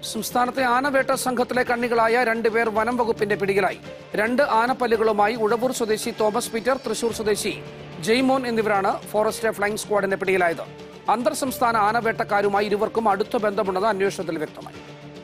സംസ്ഥാനത്തെ ആനവേട്ട സംഘത്തിലെ കണ്ണികളായ രണ്ടുപേർ വനം വകുപ്പിന്റെ പിടിയിലായി രണ്ട് ആനപ്പല്ലുകളുമായി ഉഴവൂർ സ്വദേശി തോമസ് പീറ്റർ തൃശൂർ സ്വദേശി ജെയ്മോൻ എന്നിവരാണ് ഫോറസ്റ്റ് ഫ്ലൈയിംഗ് സ്ക്വാഡിന്റെ പിടിയിലായത് അന്തർ സംസ്ഥാന ആനവേട്ടക്കാരുമായി ഇരുവർക്കും അടുത്ത ബന്ധമുണ്ടെന്ന് അന്വേഷണത്തിൽ വ്യക്തമായി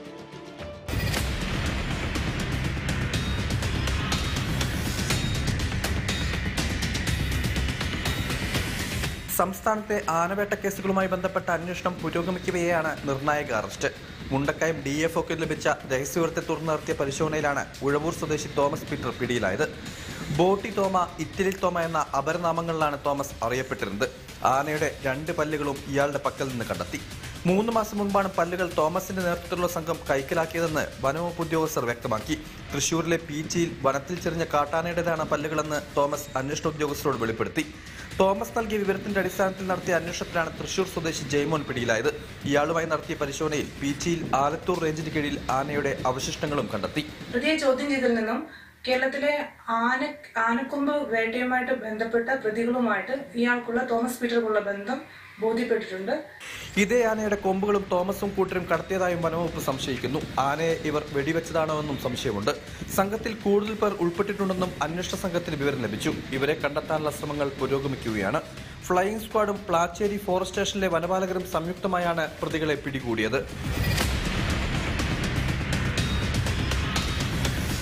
സംസ്ഥാനത്തെ ആനവേട്ട കേസുകളുമായി ബന്ധപ്പെട്ട അന്വേഷണം പുരോഗമിക്കവെയാണ് നിർണായക അറസ്റ്റ് മുണ്ടക്കയം ഡി എഫ് ഒക്ക് ലഭിച്ച രഹസ്യവിവരത്തെ തുടർന്ന് നടത്തിയ പരിശോധനയിലാണ് ഉഴവൂർ സ്വദേശി തോമസ് പീറ്റർ പിടിയിലായത് ബോട്ടി തോമ ഇറ്റലിൽ തോമ എന്ന അപരനാമങ്ങളിലാണ് തോമസ് അറിയപ്പെട്ടിരുന്നത് ആനയുടെ രണ്ട് പല്ലുകളും ഇയാളുടെ പക്കൽ നിന്ന് കണ്ടെത്തി മൂന്ന് മാസം മുൻപാണ് പല്ലുകൾ തോമസിന്റെ നേതൃത്വത്തിലുള്ള സംഘം കൈക്കലാക്കിയതെന്ന് വനവകുപ്പ് ഉദ്യോഗസ്ഥർ വ്യക്തമാക്കി തൃശൂരിലെ പീച്ചിയിൽ വനത്തിൽ ചെറിഞ്ഞ കാട്ടാനയുടേതാണ് പല്ലുകളെന്ന് തോമസ് അന്വേഷണ ഉദ്യോഗസ്ഥരോട് വെളിപ്പെടുത്തി തോമസ് നൽകിയ വിവരത്തിന്റെ അടിസ്ഥാനത്തിൽ നടത്തിയ അന്വേഷണത്തിലാണ് തൃശൂർ സ്വദേശി ജയ്മോൻ പിടിയിലായത് ഇയാളുമായി നടത്തിയ പരിശോധനയിൽ പീച്ചിയിൽ ആലത്തൂർ റേഞ്ചിന് കീഴിൽ ആനയുടെ അവശിഷ്ടങ്ങളും കണ്ടെത്തി പ്രതിയെ ചോദ്യം ചെയ്തതിൽ നിന്നും കേരളത്തിലെ ആന ആനക്കൊമ്പ് വേട്ടയുമായിട്ട് ബന്ധപ്പെട്ട പ്രതികളുമായിട്ട് ഇയാൾക്കുള്ള തോമസ് പീറ്റർക്കുള്ള ബന്ധം ബോധ്യപ്പെട്ടിട്ടുണ്ട് ഇതേ ആനയുടെ കൊമ്പുകളും തോമസും കൂട്ടരും കടത്തിയതായും വനവകുപ്പ് സംശയിക്കുന്നു ആനയെ ഇവർ വെടിവെച്ചതാണോ എന്നും സംശയമുണ്ട് സംഘത്തിൽ കൂടുതൽ പേർ ഉൾപ്പെട്ടിട്ടുണ്ടെന്നും അന്വേഷണ സംഘത്തിന് വിവരം ലഭിച്ചു ഇവരെ കണ്ടെത്താനുള്ള ശ്രമങ്ങൾ പുരോഗമിക്കുകയാണ് ഫ്ലൈയിംഗ് സ്ക്വാഡും പ്ലാച്ചേരി ഫോറസ്റ്റ് സ്റ്റേഷനിലെ വനപാലകരും സംയുക്തമായാണ് പ്രതികളെ പിടികൂടിയത്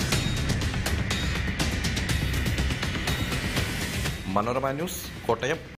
മനോരമ ന്യൂസ് കോട്ടയം